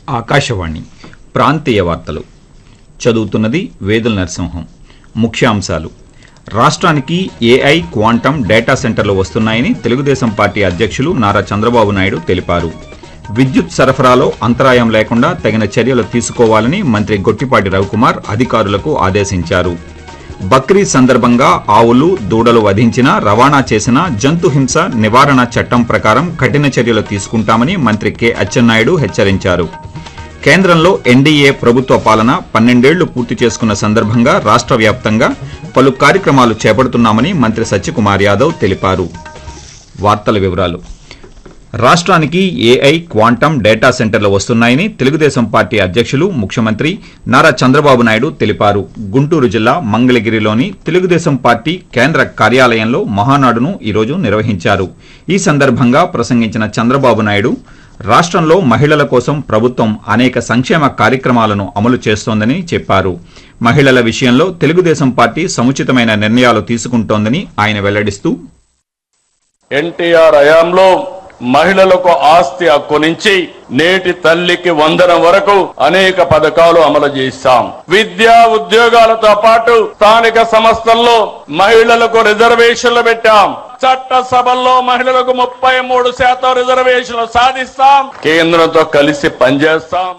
ఆకాశవాణి ప్రాంతీయ వార్తలు చదువుతున్నది వేదుల నరసింహం ముఖ్యాంశాలు రాష్ట్రానికి ఏఐ క్వాంటం డేటా సెంటర్లు వస్తున్నాయని తెలుగుదేశం పార్టీ అధ్యక్షులు నారా చంద్రబాబు నాయుడు తెలిపారు విద్యుత్ సరఫరాలో అంతరాయం లేకుండా తగిన చర్యలు తీసుకోవాలని మంత్రి గొట్టిపాటి రవికుమార్ అధికారులకు ఆదేశించారు బక్రీద్ సందర్భంగా ఆవులు దూడలు వధించిన రవాణా చేసిన జంతు హింస నివారణ చట్టం ప్రకారం కఠిన చర్యలు తీసుకుంటామని మంత్రి కె అచ్చెన్నాయుడు హెచ్చరించారు కేంద్రంలో ఎన్డీఏ ప్రభుత్వ పాలన పన్నెండేళ్లు పూర్తి చేసుకున్న సందర్భంగా రాష్ట్ర వ్యాప్తంగా పలు కార్యక్రమాలు చేపడుతున్నామని మంత్రి సత్యకుమార్ యాదవ్ తెలిపారు వార్తల వివరాలు రాష్ట్రానికి ఏఐ క్వాంటం డేటా సెంటర్లు వస్తున్నాయని తెలుగుదేశం పార్టీ అధ్యక్షులు ముఖ్యమంత్రి నారా చంద్రబాబు నాయుడు తెలిపారు గుంటూరు జిల్లా మంగళగిరిలోని తెలుగుదేశం పార్టీ కేంద్ర కార్యాలయంలో మహానాడును ఈరోజు నిర్వహించారు ఈ సందర్భంగా ప్రసంగించిన చంద్రబాబు నాయుడు రాష్ట్రంలో మహిళల కోసం ప్రభుత్వం అనేక సంక్షేమ కార్యక్రమాలను అమలు చేస్తోందని చెప్పారు మహిళల విషయంలో తెలుగుదేశం పార్టీ సముచితమైన నిర్ణయాలు తీసుకుంటోందని ఆయన వెల్లడిస్తూ ఎన్టీఆర్ హయాంలో మహిళలకు ఆస్తి హక్కు నుంచి నేటి తల్లికి వందనం వరకు అనేక పథకాలు అమలు చేశాం విద్యా ఉద్యోగాలతో పాటు స్థానిక సంస్థల్లో మహిళలకు రిజర్వేషన్లు పెట్టాం చట్ట సభల్లో మహిళలకు ముప్పై మూడు శాతం రిజర్వేషన్లు సాధిస్తాం కేంద్రంతో కలిసి పనిచేస్తాం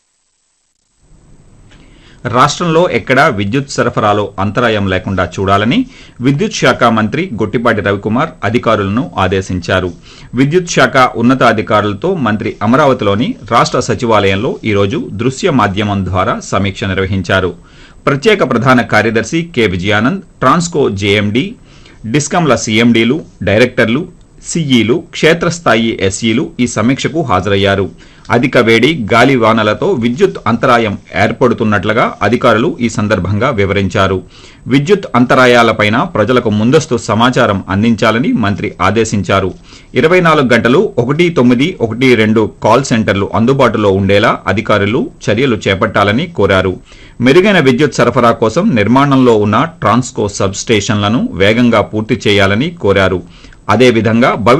రాష్ట్రంలో ఎక్కడా విద్యుత్ సరఫరాలో అంతరాయం లేకుండా చూడాలని విద్యుత్ శాఖ మంత్రి గొట్టిపాటి రవికుమార్ అధికారులను ఆదేశించారు విద్యుత్ శాఖ ఉన్నతాధికారులతో మంత్రి అమరావతిలోని రాష్ట్ర సచివాలయంలో ఈరోజు దృశ్య మాధ్యమం ద్వారా సమీక్ష నిర్వహించారు ప్రత్యేక ప్రధాన కార్యదర్శి కె విజయానంద్ ట్రాన్స్కో జేఎండీ డిస్కంల సీఎండీలు డైరెక్టర్లు సిఈలు క్షేత్రస్థాయి ఎస్ఈలు ఈ సమీక్షకు హాజరయ్యారు అధిక వేడి గాలి వానలతో విద్యుత్ అంతరాయం ఏర్పడుతున్నట్లుగా అధికారులు ఈ సందర్భంగా వివరించారు విద్యుత్ అంతరాయాలపైన ప్రజలకు ముందస్తు సమాచారం అందించాలని మంత్రి ఆదేశించారు ఇరవై నాలుగు గంటలు ఒకటి తొమ్మిది ఒకటి రెండు కాల్ సెంటర్లు అందుబాటులో ఉండేలా అధికారులు చర్యలు చేపట్టాలని కోరారు మెరుగైన విద్యుత్ సరఫరా కోసం నిర్మాణంలో ఉన్న ట్రాన్స్కో సబ్ స్టేషన్లను వేగంగా పూర్తి చేయాలని కోరారు అదేవిధంగా భవి